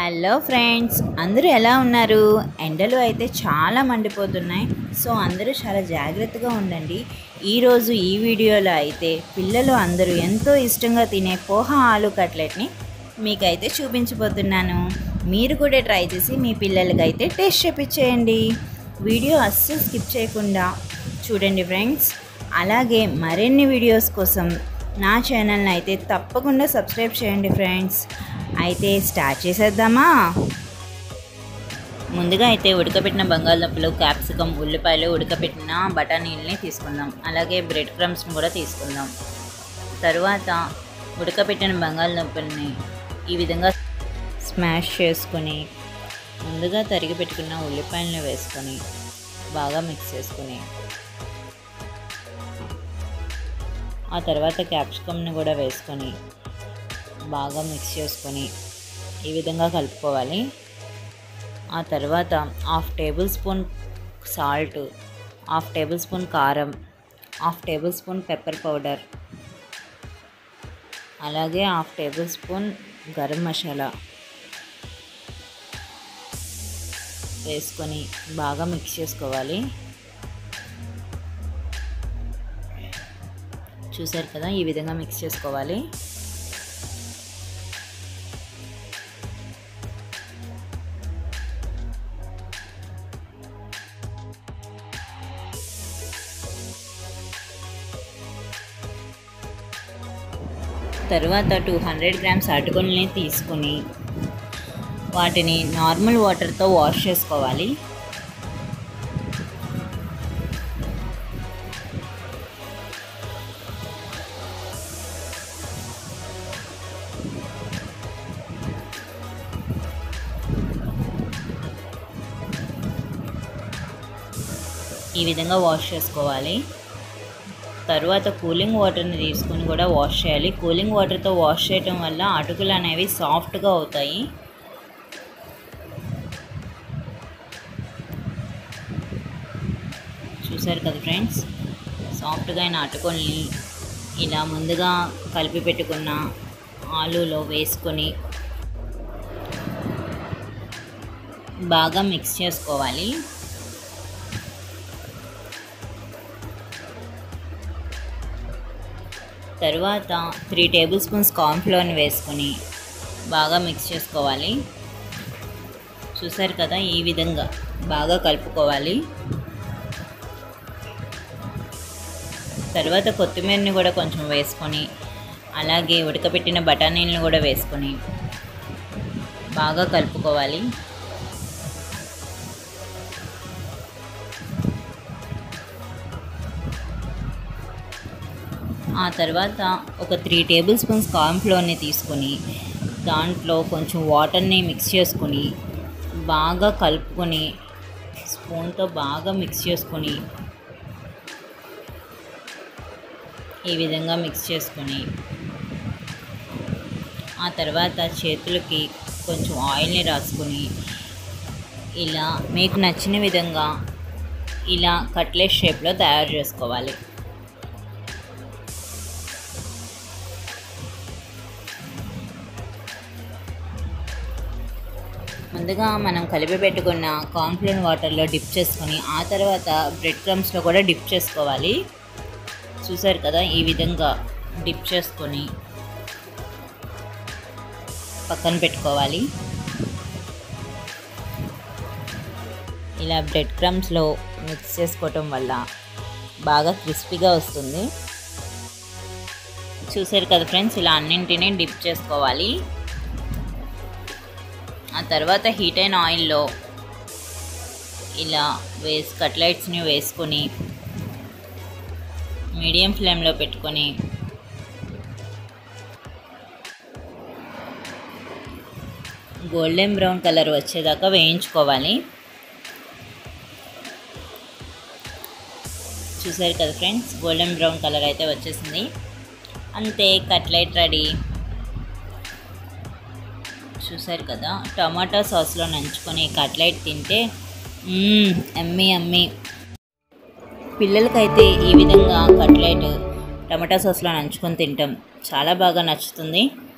hello friends అందరూ ఎలా ఉన్నారు ఎండలు అయితే చాలా మండిపోతున్నాయి సో అందరూ చాలా జాగ్రత్తగా ఉండండి ఈరోజు ఈ వీడియోలో అయితే పిల్లలు అందరూ ఎంతో ఇష్టంగా తినే పోహ ఆలు కట్లెట్ని మీకైతే చూపించబోతున్నాను మీరు కూడా ట్రై చేసి మీ పిల్లలకైతే టేస్ట్ చేపించేయండి వీడియో అస్సలు స్కిప్ చేయకుండా చూడండి ఫ్రెండ్స్ అలాగే మరిన్ని వీడియోస్ కోసం నా ఛానల్ని అయితే తప్పకుండా సబ్స్క్రైబ్ చేయండి ఫ్రెండ్స్ అయితే స్టార్ట్ చేసేద్దామా ముందుగా అయితే ఉడకబెట్టిన బంగాళదుంపలు క్యాప్సికమ్ ఉల్లిపాయలు ఉడకబెట్టిన బఠానీలని తీసుకుందాం అలాగే బ్రెడ్ క్రమ్స్ని కూడా తీసుకుందాం తరువాత ఉడకబెట్టిన బంగాళదుంపల్ని ఈ విధంగా స్మాష్ చేసుకొని ముందుగా తరిగి పెట్టుకున్న ఉల్లిపాయలను వేసుకొని బాగా మిక్స్ చేసుకొని ఆ తర్వాత క్యాప్సికమ్ని కూడా వేసుకొని బాగా మిక్స్ చేసుకొని ఈ విధంగా కలుపుకోవాలి ఆ తర్వాత half tablespoon salt half tablespoon కారం half tablespoon pepper powder అలాగే half tablespoon garam masala వేసుకొని బాగా మిక్స్ చేసుకోవాలి చూసారు కదా ఈ విధంగా మిక్స్ చేసుకోవాలి తర్వాత టూ హండ్రెడ్ గ్రామ్స్ అటుకుల్ని తీసుకుని వాటిని నార్మల్ వాటర్తో వాష్ చేసుకోవాలి ఈ విధంగా వాష్ చేసుకోవాలి తర్వాత కూలింగ్ వాటర్ని తీసుకొని కూడా వాష్ చేయాలి కూలింగ్ వాటర్తో వాష్ చేయటం వల్ల అటుకులు అనేవి సాఫ్ట్గా అవుతాయి చూసారు కదా ఫ్రెండ్స్ సాఫ్ట్గా అయిన అటుకుల్ని ఇలా ముందుగా కలిపి పెట్టుకున్న ఆలూలో వేసుకొని బాగా మిక్స్ చేసుకోవాలి తరువాత త్రీ టేబుల్ స్పూన్స్ కార్న్ఫ్లోర్ని వేసుకొని బాగా మిక్స్ చేసుకోవాలి చూసారు కదా ఈ విధంగా బాగా కలుపుకోవాలి తర్వాత కొత్తిమీరని కూడా కొంచెం వేసుకొని అలాగే ఉడకబెట్టిన బఠానీలను కూడా వేసుకొని బాగా కలుపుకోవాలి ఆ తర్వాత ఒక త్రీ టేబుల్ స్పూన్స్ కార్న్ఫ్లోర్ని తీసుకొని దాంట్లో కొంచెం వాటర్ని మిక్స్ చేసుకొని బాగా కలుపుకొని స్పూన్తో బాగా మిక్స్ చేసుకొని ఈ విధంగా మిక్స్ చేసుకొని ఆ తర్వాత చేతులకి కొంచెం ఆయిల్ని రాసుకొని ఇలా మీకు నచ్చిన విధంగా ఇలా కట్లెట్ షేప్లో తయారు చేసుకోవాలి ముందుగా మనం కలిపి పెట్టుకున్న కార్న్ఫ్లోర్ వాటర్లో డిప్ చేసుకొని ఆ తర్వాత బ్రెడ్ క్రమ్స్లో కూడా డిప్ చేసుకోవాలి చూసారు కదా ఈ విధంగా డిప్ చేసుకొని పక్కన పెట్టుకోవాలి ఇలా బ్రెడ్ క్రమ్స్లో మిక్స్ చేసుకోవటం వల్ల బాగా క్రిస్పీగా వస్తుంది చూసారు కదా ఫ్రెండ్స్ ఇలా అన్నింటినీ డిప్ చేసుకోవాలి ఆ తర్వాత హీట్ అయిన ఆయిల్లో ఇలా వేసి కట్లెట్స్ని వేసుకొని మీడియం ఫ్లేమ్లో పెట్టుకొని గోల్డెన్ బ్రౌన్ కలర్ వచ్చేదాకా వేయించుకోవాలి చూసారు కదా ఫ్రెండ్స్ గోల్డెన్ బ్రౌన్ కలర్ అయితే వచ్చేసింది అంతే కట్లెట్ రెడీ చూసారు కదా టమాటా సాస్లో నంచుకొని కట్లెట్ తింటే అమ్మి అమ్మి పిల్లలకైతే ఈ విధంగా కట్లెట్ టమాటా సాస్లో నంచుకొని తింటాం చాలా బాగా నచ్చుతుంది